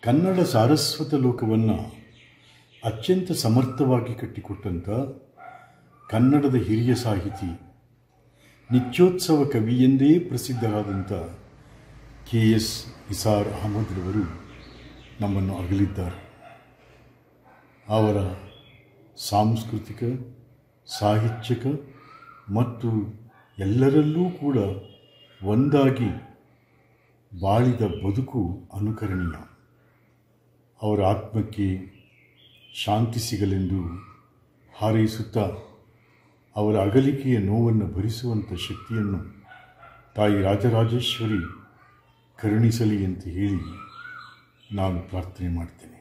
ಕನ್ನಡ ಸಾರಸ್ವತ ಲೋಕವನ್ನು ಅತ್ಯಂತ ಸಮರ್ಥವಾಗಿ ಕಟ್ಟಿಕೊಟ್ಟಂಥ ಕನ್ನಡದ ಹಿರಿಯ ಸಾಹಿತಿ ನಿತ್ಯೋತ್ಸವ ಕವಿ ಎಂದೇ ಪ್ರಸಿದ್ಧರಾದಂಥ ಕೆ ಎಸ್ ನಿಸಾರ್ ಅಹಮದ್ರವರು ನಮ್ಮನ್ನು ಅಗಲಿದ್ದಾರೆ ಅವರ ಸಾಂಸ್ಕೃತಿಕ ಸಾಹಿತ್ಯಿಕ ಮತ್ತು ಎಲ್ಲರಲ್ಲೂ ಕೂಡ ಒಂದಾಗಿ ಬಾಳಿದ ಬದುಕು ಅನುಕರಣೀಯ ಅವರ ಆತ್ಮಕ್ಕೆ ಶಾಂತಿ ಸಿಗಲೆಂದು ಹಾರೈಸುತ್ತಾ ಅವರ ಅಗಲಿಕೆಯ ನೋವನ್ನು ಭರಿಸುವಂಥ ಶಕ್ತಿಯನ್ನು ತಾಯಿ ರಾಜರಾಜೇಶ್ವರಿ ಕರುಣಿಸಲಿ ಅಂತ ಹೇಳಿ ನಾನು ಪ್ರಾರ್ಥನೆ ಮಾಡ್ತೇನೆ